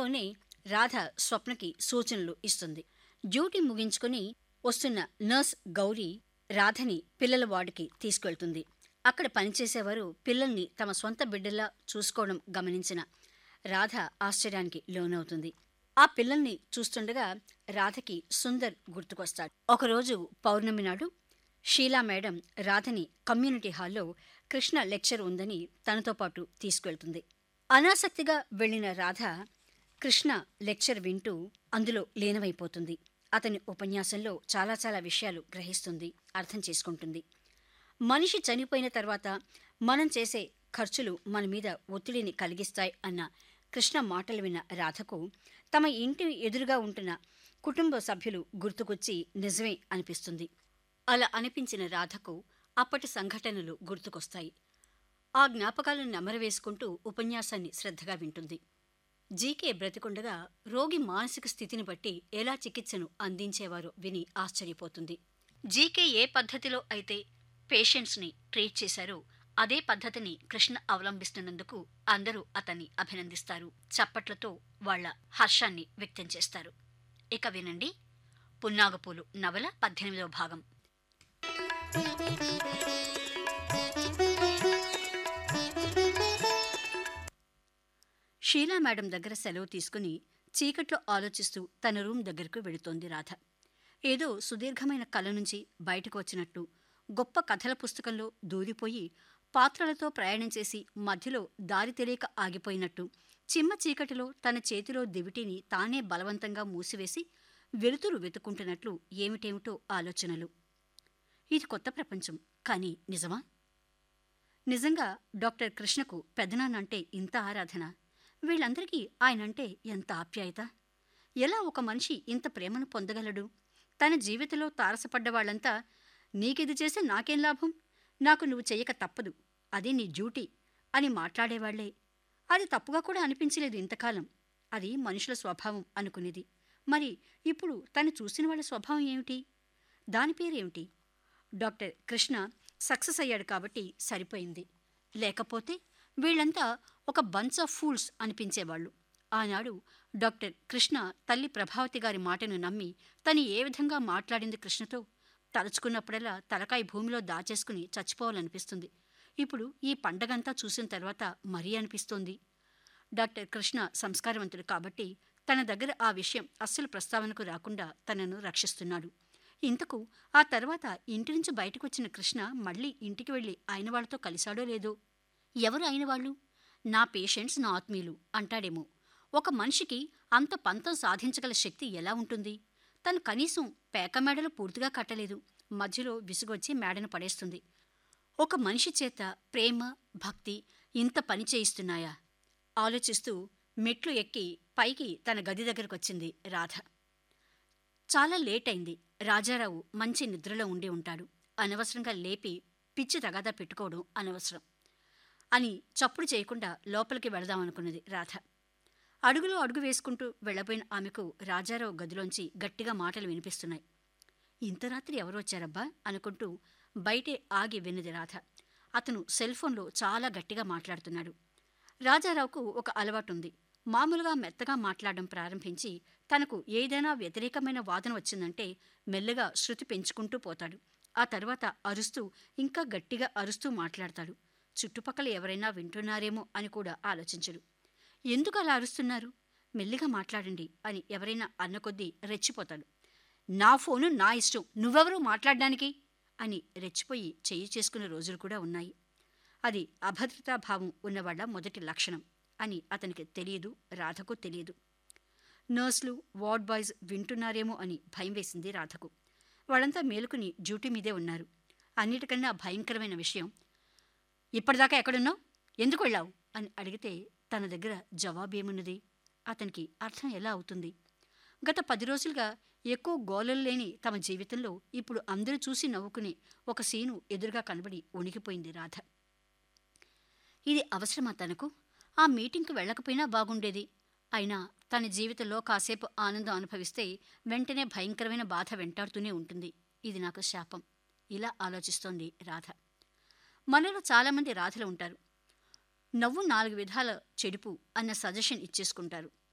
సమయంలోనే రాధ స్వప్నకి సూచనలు ఇస్తుంది డ్యూటీ ముగించుకుని వస్తున్న నర్స్ గౌరీ రాధని పిల్లల వార్డుకి తీసుకెళ్తుంది అక్కడ పనిచేసేవారు పిల్లల్ని తమ సొంత బిడ్డల్లా చూసుకోవడం గమనించిన రాధ ఆశ్చర్యానికి లోనవుతుంది ఆ పిల్లల్ని చూస్తుండగా రాధకి సుందర్ గుర్తుకొస్తాడు ఒకరోజు పౌర్ణమి నాడు షీలా మేడం రాధని కమ్యూనిటీ హాల్లో కృష్ణ లెక్చర్ ఉందని తనతో పాటు తీసుకెళ్తుంది అనాసక్తిగా వెళ్ళిన రాధ కృష్ణ లెక్చర్ వింటూ అందులో లీనమైపోతుంది అతని ఉపన్యాసంలో చాలా చాలా విషయాలు గ్రహిస్తుంది అర్థం చేసుకుంటుంది మనిషి చనిపోయిన తర్వాత మనం చేసే ఖర్చులు మన మీద ఒత్తిడిని కలిగిస్తాయి అన్న కృష్ణ మాటలు విన్న రాధకు తమ ఇంటి ఎదురుగా ఉంటున్న కుటుంబ సభ్యులు గుర్తుకొచ్చి నిజమే అనిపిస్తుంది అలా అనిపించిన రాధకు అప్పటి సంఘటనలు గుర్తుకొస్తాయి ఆ జ్ఞాపకాలను నెమరవేసుకుంటూ ఉపన్యాసాన్ని శ్రద్ధగా వింటుంది జీకే బ్రతికుండగా రోగి మానసిక స్థితిని బట్టి ఎలా చికిత్సను అందించేవారో విని ఆశ్చర్యపోతుంది జీకే ఏ పద్ధతిలో అయితే పేషెంట్స్ని ట్రీట్ చేశారో అదే పద్ధతిని కృష్ణ అవలంబిస్తున్నందుకు అందరూ అతన్ని అభినందిస్తారు చప్పట్లతో వాళ్ళ హర్షాన్ని వ్యక్తం చేస్తారు ఇక వినండి పున్నాగపూలు నవల పద్దెనిమిదవ భాగం షీలా మేడం దగ్గర సెలవు తీసుకుని చీకట్లో ఆలోచిస్తూ తన రూమ్ దగ్గరకు వెళుతోంది రాధ ఏదో సుదీర్ఘమైన కళ నుంచి బయటకు వచ్చినట్టు గొప్ప కథల పుస్తకంలో దూరిపోయి పాత్రలతో ప్రయాణం చేసి మధ్యలో దారి తెలియక ఆగిపోయినట్టు చిమ్మ చీకటిలో తన చేతిలో దివిటిని తానే బలవంతంగా మూసివేసి వెలుతురు వెతుక్కుంటున్నట్లు ఏమిటేమిటో ఆలోచనలు ఇది కొత్త ప్రపంచం కానీ నిజమా నిజంగా డాక్టర్ కృష్ణకు పెదనాన్నంటే ఇంత ఆరాధన వీళ్ళందరికీ ఆయనంటే ఎంత ఆప్యాయత ఎలా ఒక మనిషి ఇంత ప్రేమను పొందగలడు తన జీవితంలో తారసపడ్డ వాళ్ళంతా నీకిది చేస్తే నాకేం లాభం నాకు నువ్వు చెయ్యక తప్పదు అది నీ డ్యూటీ అని మాట్లాడేవాళ్లే అది తప్పుగా కూడా అనిపించలేదు ఇంతకాలం అది మనుషుల స్వభావం అనుకునేది మరి ఇప్పుడు తను చూసిన వాళ్ళ స్వభావం ఏమిటి దాని పేరేమిటి డాక్టర్ కృష్ణ సక్సెస్ అయ్యాడు కాబట్టి సరిపోయింది లేకపోతే వీళ్ళంతా ఒక బంచ్ ఆఫ్ ఫూల్స్ అనిపించేవాళ్ళు ఆనాడు డాక్టర్ కృష్ణ తల్లి ప్రభావతి గారి మాటను నమ్మి తను ఏ విధంగా మాట్లాడింది కృష్ణతో తలుచుకున్నప్పుడల్లా తలకాయ భూమిలో దాచేసుకుని చచ్చిపోవాలనిపిస్తుంది ఇప్పుడు ఈ పండగంతా చూసిన తర్వాత మరీ అనిపిస్తోంది డాక్టర్ కృష్ణ సంస్కారవంతుడు కాబట్టి తన దగ్గర ఆ విషయం అస్సలు ప్రస్తావనకు రాకుండా తనను రక్షిస్తున్నాడు ఇంతకు ఆ తర్వాత ఇంటి నుంచి బయటకు వచ్చిన కృష్ణ మళ్ళీ ఇంటికి వెళ్ళి ఆయన వాళ్ళతో కలిశాడో లేదో ఎవరు అయిన వాళ్ళు నా పేషెంట్స్ నా ఆత్మీయులు అంటాడేమో ఒక మనిషికి అంత పంతం సాధించగల శక్తి ఎలా ఉంటుంది తను కనీసం పేక మేడలు పూర్తిగా కట్టలేదు మధ్యలో విసుగొచ్చి మేడను పడేస్తుంది ఒక మనిషి చేత ప్రేమ భక్తి ఇంత పని చేయిస్తున్నాయా ఆలోచిస్తూ మెట్లు ఎక్కి పైకి తన గది దగ్గరకు వచ్చింది రాధ చాలా లేట్ అయింది రాజారావు మంచి నిద్రలో ఉండి ఉంటాడు అనవసరంగా లేపి పిచ్చి తగాదా పెట్టుకోవడం అనవసరం అని చప్పుడు చేయకుండా లోపలికి వెళదామనుకున్నది రాధ అడుగులో అడుగు వేసుకుంటూ వెళ్ళబోయిన ఆమెకు రాజారావు గదిలోంచి గట్టిగా మాటలు వినిపిస్తున్నాయి ఇంత రాత్రి ఎవరు వచ్చారబ్బా అనుకుంటూ బయటే ఆగి విన్నది రాధ అతను సెల్ ఫోన్లో చాలా గట్టిగా మాట్లాడుతున్నాడు రాజారావుకు ఒక అలవాటుంది మామూలుగా మెత్తగా మాట్లాడడం ప్రారంభించి తనకు ఏదైనా వ్యతిరేకమైన వాదన వచ్చిందంటే మెల్లగా శృతి పెంచుకుంటూ పోతాడు ఆ తర్వాత అరుస్తూ ఇంకా గట్టిగా అరుస్తూ మాట్లాడతాడు చుట్టుపక్కల ఎవరైనా వింటున్నారేమో అని కూడా ఆలోచించడు ఎందుకు అలా అరుస్తున్నారు మెల్లిగా మాట్లాడండి అని ఎవరైనా అన్న కొద్దీ రెచ్చిపోతాడు నా ఫోను నా ఇష్టం నువ్వెవరు మాట్లాడడానికి అని రెచ్చిపోయి చెయ్యి చేసుకునే రోజులు కూడా ఉన్నాయి అది అభద్రతాభావం ఉన్నవాళ్ల మొదటి లక్షణం అని అతనికి తెలియదు రాధకు తెలియదు నర్సులు వార్డ్ బాయ్స్ వింటున్నారేమో అని భయం వేసింది రాధకు వాళ్ళంతా మేలుకుని డ్యూటీ మీదే ఉన్నారు అన్నిటికన్నా భయంకరమైన విషయం ఇప్పటిదాకా ఎక్కడున్నావు ఎందుకు వెళ్ళావు అని అడిగితే తన దగ్గర జవాబేమున్నది అతనికి అర్థం ఎలా అవుతుంది గత పది రోజులుగా ఎక్కువ గోలలు లేని తమ జీవితంలో ఇప్పుడు అందరూ చూసి నవ్వుకునే ఒక సీను ఎదురుగా కనబడి ఉణికిపోయింది రాధ ఇది అవసరమా తనకు ఆ మీటింగ్కి వెళ్ళకపోయినా బాగుండేది అయినా తన జీవితంలో కాసేపు ఆనందం అనుభవిస్తే వెంటనే భయంకరమైన బాధ వెంటాడుతూనే ఉంటుంది ఇది నాకు శాపం ఇలా ఆలోచిస్తోంది రాధ మనలో చాలామంది రాధలు ఉంటారు నవ్వు నాలుగు విధాల చెడుపు అన్న సజెషన్ ఇచ్చేసుకుంటారు